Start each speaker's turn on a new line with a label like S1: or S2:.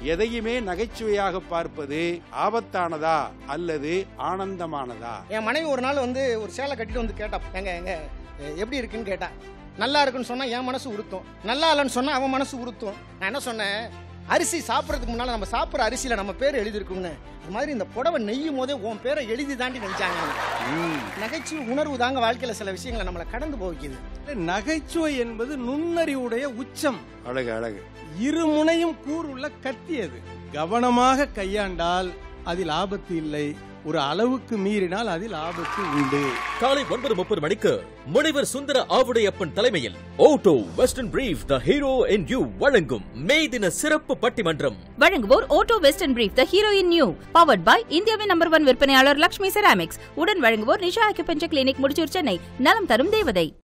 S1: எதையுமே நகைச்சுவையாக பார்ப்பது ஆபத்தானதா அல்லது ஆனந்தமானதா
S2: என் மனைவி ஒரு நாள் வந்து ஒரு சேலை கட்டிட்டு வந்து கேட்டா எங்க எங்க எ- எப்படி இருக்குன்னு கேட்டா நல்லா இருக்குன்னு சொன்னா என் மனசு உறுத்தும் நல்லா இல்லைன்னு சொன்னா அவன் மனசு உறுத்தும் நான் என்ன சொன்னேன் அரிசி சாப்பிட்றதுக்கு முன்னால நம்ம சாப்பிட்ற அரிசியில நம்ம பேர் எழுதிருக்கும்னு அது மாதிரி இந்த புடவை நெய்யும் போதே உன் பேரை எழுதி தாண்டி நினைச்சாங்க நகைச்சுவை உணர்வு தாங்க வாழ்க்கையில சில விஷயங்களை நம்மளை கடந்து போகிக்குது
S3: நகைச்சுவை என்பது நுண்ணறிவுடைய உச்சம்
S1: அழகு அழகு
S3: இருமுனையும் கூறுள்ள கத்தி அது கவனமாக கையாண்டால் அதில் ஆபத்து இல்லை ஒரு அளவுக்கு மீறினால் அதில் ஆபத்து உண்டு
S4: காலை ஒன்பது முப்பது மணிக்கு முனைவர் சுந்தர ஆவுடையப்பன் தலைமையில் Otto Western Brief the hero in you வழங்கும் மே தின சிறப்பு பட்டிமன்றம்
S5: வழங்குவோர் Otto Western Brief the heroine new powered by இந்தியாவின் நம்பர் ஒன் விற்பனையாளர் லட்சுமி செராமிக்ஸ் உடன் வழங்குவோர் நிஷா அக்குபஞ்சர் கிளினிக் முடிச்சூர் சென்னை நலம் தரும் தேவதை